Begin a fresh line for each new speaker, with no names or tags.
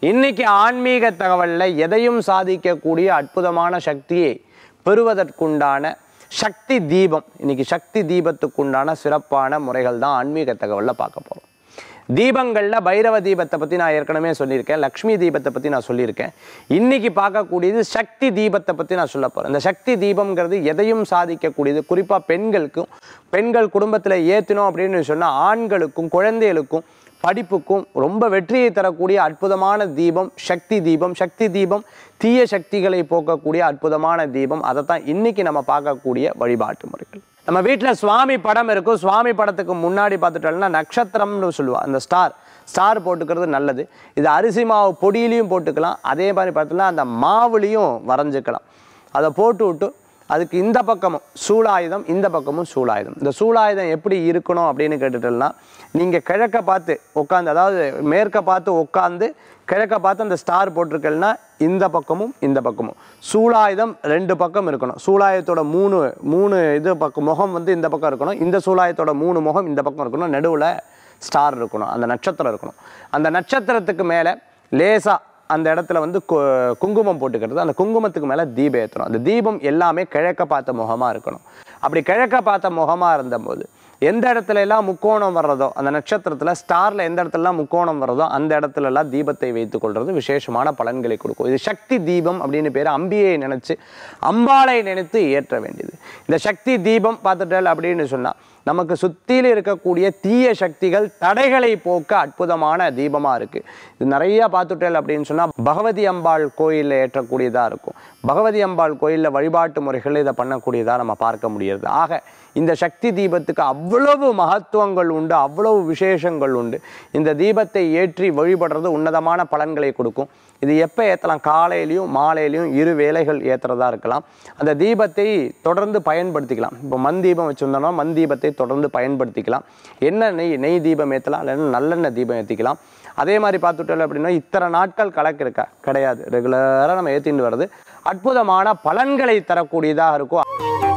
இன்னைக்கு ஆன்மீக தகவல்ல எதையும் சாதிக்கக்கூடிய அற்புதமான சக்தியை பெறுவதற்குண்டான சக்தி தீபம் இன்னைக்கு சக்தி தீபத்துக்குண்டான சிறப்பான முறைகள் தான் ஆன்மீக தகவல்ல பார்க்க போறோம் தீபங்கள்ல பைரவ தீபத்தை பத்தி நான் ஏற்கனவே சொல்லியிருக்கேன் லக்ஷ்மி தீபத்தை பத்தி நான் சொல்லியிருக்கேன் இன்னைக்கு பார்க்கக்கூடியது சக்தி தீபத்தை பத்தி நான் சொல்ல போறேன் இந்த சக்தி தீபம்ங்கிறது எதையும் சாதிக்கக்கூடியது குறிப்பா பெண்களுக்கும் பெண்கள் குடும்பத்துல ஏத்தினோம் அப்படின்னு சொன்னா ஆண்களுக்கும் குழந்தைகளுக்கும் படிப்புக்கும் ரொம்ப வெற்றியை தரக்கூடிய அற்புதமான தீபம் சக்தி தீபம் சக்தி தீபம் தீய சக்திகளை போக்கக்கூடிய அற்புதமான தீபம் அதை தான் இன்னைக்கு நம்ம பார்க்கக்கூடிய வழிபாட்டு முறைகள் நம்ம வீட்டில் சுவாமி படம் இருக்கும் சுவாமி படத்துக்கு முன்னாடி பார்த்துட்டோம்னா நட்சத்திரம்னு சொல்லுவா அந்த ஸ்டார் ஸ்டார் போட்டுக்கிறது நல்லது இது அரிசி மாவு பொடியிலையும் போட்டுக்கலாம் அதே மாதிரி பார்த்தோம்னா அந்த மாவுலையும் வரைஞ்சிக்கலாம் அதை போட்டு விட்டு அதுக்கு இந்த பக்கமும் சூலாயுதம் இந்த பக்கமும் சூலாயுதம் இந்த சூலாயுதம் எப்படி இருக்கணும் அப்படின்னு கேட்டுட்டோம்னா நீங்கள் கிழக்க பார்த்து உட்காந்து அதாவது மேற்க பார்த்து உட்காந்து கிழக்க பார்த்து அந்த ஸ்டார் போட்டிருக்கேன்னா இந்த பக்கமும் இந்த பக்கமும் சூலாயுதம் ரெண்டு பக்கம் இருக்கணும் சூலாயுதத்தோட மூணு மூணு இது பக்கம் முகம் வந்து இந்த பக்கம் இருக்கணும் இந்த சூலாயுதத்தோட மூணு முகம் இந்த பக்கம் இருக்கணும் நடுவில் ஸ்டார் இருக்கணும் அந்த நட்சத்திரம் இருக்கணும் அந்த நட்சத்திரத்துக்கு மேலே லேசாக அந்த இடத்துல வந்து கு- குங்குமம் போட்டுக்கிறது அந்த குங்குமத்துக்கு மேலே தீபம் ஏற்றணும் அந்த தீபம் எல்லாமே கிழக்க பார்த்த முகமாக இருக்கணும் அப்படி கிழக்க பார்த்த முகமாக இருந்தபோது எந்த இடத்துல எல்லாம் முக்கோணம் வர்றதோ அந்த நட்சத்திரத்தில் ஸ்டாரில் எந்த இடத்துலலாம் முக்கோணம் வர்றதோ அந்த இடத்துல எல்லாம் தீபத்தை வைத்துக் கொள்றது விசேஷமான பலன்களை கொடுக்கும் இது சக்தி தீபம் அப்படின்னு பேர் அம்பியை நினைச்சு அம்பாளை நினைத்து ஏற்ற வேண்டியது இந்த சக்தி தீபம் பார்த்துட்டல் அப்படின்னு சொன்னா நமக்கு சுத்தியில் இருக்கக்கூடிய தீய சக்திகள் தடைகளை போக்க அற்புதமான தீபமா இருக்கு இது நிறைய பார்த்துட்டல் அப்படின்னு சொன்னா பகவதி அம்பாள் கோயிலில் ஏற்றக்கூடியதா இருக்கும் பகவதி அம்பாள் கோயிலில் வழிபாட்டு முறைகள் இதை பண்ணக்கூடியதா நம்ம பார்க்க முடியாது ஆக இந்த சக்தி தீபத்துக்கு அவ்வளவு மகத்துவங்கள் உண்டு அவ்வளவு விசேஷங்கள் உண்டு இந்த தீபத்தை ஏற்றி வழிபடுறது உன்னதமான பலன்களை கொடுக்கும் இது எப்போ ஏற்றலாம் காலையிலையும் மாலையிலையும் இரு வேளைகள் ஏற்றுறதா இருக்கலாம் அந்த தீபத்தை தொடர்ந்து பயன்படுத்திக்கலாம் இப்போ மண் தீபம் வச்சுருந்தோம்னா மண் தீபத்தை தொடர்ந்து பயன்படுத்திக்கலாம் என்ன நெய் நெய் தீபம் ஏற்றலாம் இல்லைன்னா நல்லெண்ணெய் தீபம் ஏற்றிக்கலாம் அதே மாதிரி பார்த்துட்டோம் அப்படின்னா இத்தனை நாட்கள் கணக்கு இருக்கா கிடையாது ரெகுலராக நம்ம ஏற்றிட்டு வர்றது அற்புதமான பலன்களை தரக்கூடியதாக இருக்கும்